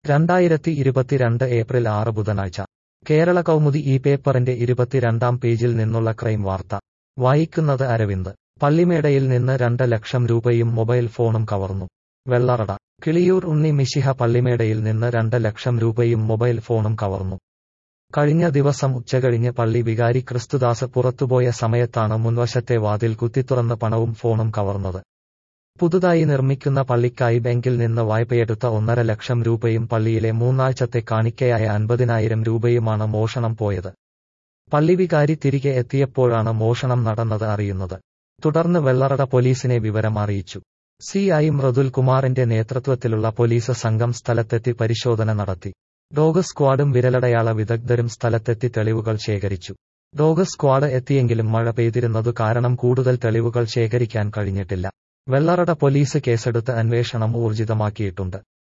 രണ്ടായിരത്തി ഇരുപത്തിരണ്ട് ഏപ്രിൽ ആറ് ബുധനാഴ്ച കേരള കൗമുദി ഈ പേപ്പറിന്റെ ഇരുപത്തിരണ്ടാം പേജിൽ നിന്നുള്ള ക്രൈം വാർത്ത വായിക്കുന്നത് അരവിന്ദ് പള്ളിമേടയിൽ നിന്ന് രണ്ട് ലക്ഷം രൂപയും മൊബൈൽ ഫോണും കവർന്നു വെള്ളറട കിളിയൂർ ഉണ്ണി മിശിഹ പള്ളിമേടയിൽ നിന്ന് രണ്ട് ലക്ഷം രൂപയും മൊബൈൽ ഫോണും കവർന്നു കഴിഞ്ഞ ദിവസം ഉച്ചകഴിഞ്ഞ് പള്ളി വികാരി ക്രിസ്തുദാസ് പുറത്തുപോയ സമയത്താണ് മുൻവശത്തെ വാതിൽ കുത്തിത്തുറന്ന് പണവും ഫോണും കവർന്നത് പുതുതായി നിർമ്മിക്കുന്ന പള്ളിക്കായി ബാങ്കിൽ നിന്ന് വായ്പയെടുത്ത ഒന്നര ലക്ഷം രൂപയും പള്ളിയിലെ മൂന്നാഴ്ചത്തെ കാണിക്കയായ അൻപതിനായിരം രൂപയുമാണ് മോഷണം പോയത് പള്ളി വികാരി തിരികെ എത്തിയപ്പോഴാണ് മോഷണം നടന്നത് അറിയുന്നത് തുടർന്ന് വെള്ളറട പോലീസിനെ വിവരം അറിയിച്ചു സി ഐ മൃദുൽ കുമാറിന്റെ നേതൃത്വത്തിലുള്ള പോലീസ് സംഘം സ്ഥലത്തെത്തി പരിശോധന നടത്തി ഡോഗ് സ്ക്വാഡും വിരലടയാള വിദഗ്ധരും സ്ഥലത്തെത്തി തെളിവുകൾ ശേഖരിച്ചു ഡോഗ് സ്ക്വാഡ് എത്തിയെങ്കിലും മഴ പെയ്തിരുന്നതു കാരണം കൂടുതൽ തെളിവുകൾ ശേഖരിക്കാൻ കഴിഞ്ഞിട്ടില്ല വെള്ളറട പോലീസ് കേസെടുത്ത് അന്വേഷണം ഊർജിതമാക്കിയിട്ടുണ്ട്